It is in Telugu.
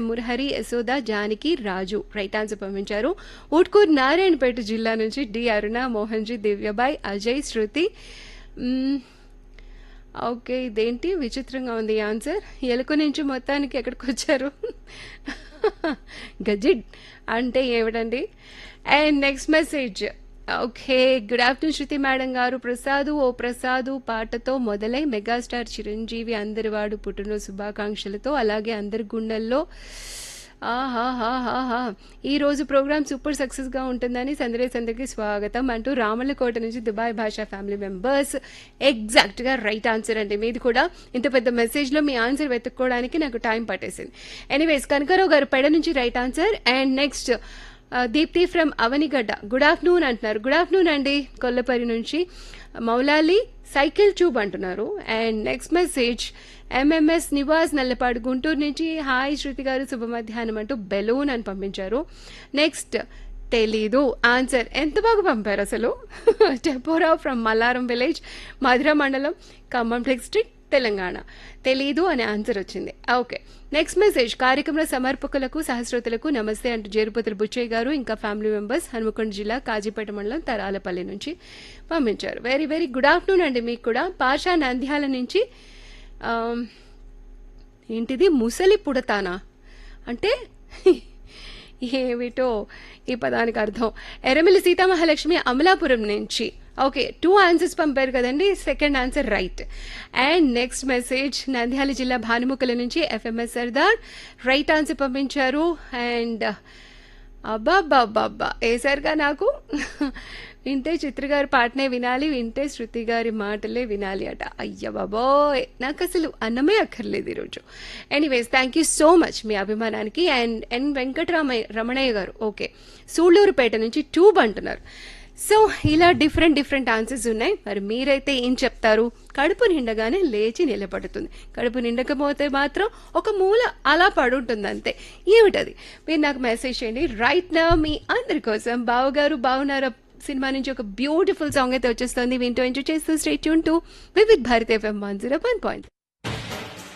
మురహరి యశోద జానకి రాజు రైట్ ఆన్సర్ పంపించారు ఊట్కూర్ నారాయణపేట జిల్లా నుంచి డి అరుణ మోహన్జీ దివ్యబాయ్ అజయ్ శృతి మ్మ్, ఓకే ఇదేంటి విచిత్రంగా ఉంది ఈ ఆన్సర్ ఎలుక నుంచి మొత్తానికి ఎక్కడికి వచ్చారు గజిడ్ అంటే ఏమిటండి and next message okay good afternoon Shruti madam గారు ప్రసాదు ఓ ప్రసాదు పాటతో మొదలై మెగాస్టార్ చిరంజీవి అందరివాడు పుట్టినరోజు శుభాకాంక్షలతో అలాగే అందరి గుండెల్లో ఆహాహాహాహా ఈ రోజు ప్రోగ్రామ్ సూపర్ సక్సెస్ గా ఉంటుందని సందరేస్ అందరికి స్వాగతం అంటూ రామలకోట నుంచి Dubai Basha family members exact గా రైట్ ఆన్సర్ అండి మీది కూడా ఇంత పెద్ద మెసేజ్ లో మీ ఆన్సర్ వెతుక్కోవడానికి నాకు టైం పట్టేసింది ఎనీవేస్ కనకరావు గారు పెడ నుంచి right answer and next Deepti from Avanigadda good afternoon అంటున్నారు గుడ్ ఆఫ్టర్నూన్ అండి కొల్లపరి నుంచి మౌలాలి సైకిల్ ట్యూబ్ అంటున్నారు and next message MMS Nivas Nallapadu Guntur నుంచి హాయ్ శృతి గారు శుభ మధ్యాహ్నం అంటూ బెలూన్ అని పంపించారు నెక్స్ట్ తెలీదు ఆన్సర్ ఎంత బాగా పంపారు అసలు టెపోరా ఫ్రమ్ మల్లారం విలేజ్ మధుర మండలం ఖమ్మం డిస్ట్రిక్ట్ తెలంగాణ తెలీదు అనే ఆన్సర్ వచ్చింది ఓకే నెక్స్ట్ మెసేజ్ కార్యక్రమ సమర్పకులకు సహస్రోతులకు నమస్తే అంటూ జేరుపతుల బుచ్చయ్య గారు ఇంకా ఫ్యామిలీ మెంబర్స్ హనుమకొండ జిల్లా కాజీపేట మండలం తరాలపల్లి నుంచి పంపించారు వెరీ వెరీ గుడ్ ఆఫ్టర్నూన్ అండి మీకు కూడా పాషా నంద్యాల నుంచి ఆమ్, ఏంటిది ముసలి పుడతానా అంటే ఏమిటో ఈ పదానికి అర్థం ఎర్రమిల్లి సీతామహాలక్ష్మి అమలాపురం నుంచి ఓకే టూ ఆన్సర్స్ పంపారు కదండి second answer right and next message Nandyal జిల్లా భానుముఖల నుంచి ఎఫ్ఎంఎస్ సర్దార్ రైట్ ఆన్సర్ పంపించారు అండ్ అబ్బాబ్బాబ్బా వేసారుగా నాకు వింటే చిత్ర గారి పాటనే వినాలి వింటే శృతి గారి మాటలే వినాలి అట అయ్య బాబోయ్ నాకు అసలు అన్నమే అక్కర్లేదు ఈరోజు anyways thank you so much మీ అభిమానానికి అండ్ ఎన్ వెంకటరామయ్య రమణయ్య గారు ఓకే సూళ్ళూరుపేట నుంచి ట్యూబ్ అంటున్నారు సో ఇలా డిఫరెంట్ డిఫరెంట్ ఆన్సర్స్ ఉన్నాయి మరి మీరైతే ఏం చెప్తారు కడుపు నిండగానే లేచి నిలబడుతుంది కడుపు నిండకపోతే మాత్రం ఒక మూల అలా పడుంటుంది అంతే ఏమిటది మీరు నాకు మెసేజ్ చేయండి రైట్ నా మీ అందరి కోసం బావగారు బావున్నారా సినిమా నుంచి ఒక బ్యూటిఫుల్ సాంగ్ అయితే వచ్చేస్తుంది వింటూ ఎంజాయ్ చేస్తూ straight tune to Vividh Bharat FM one zero one point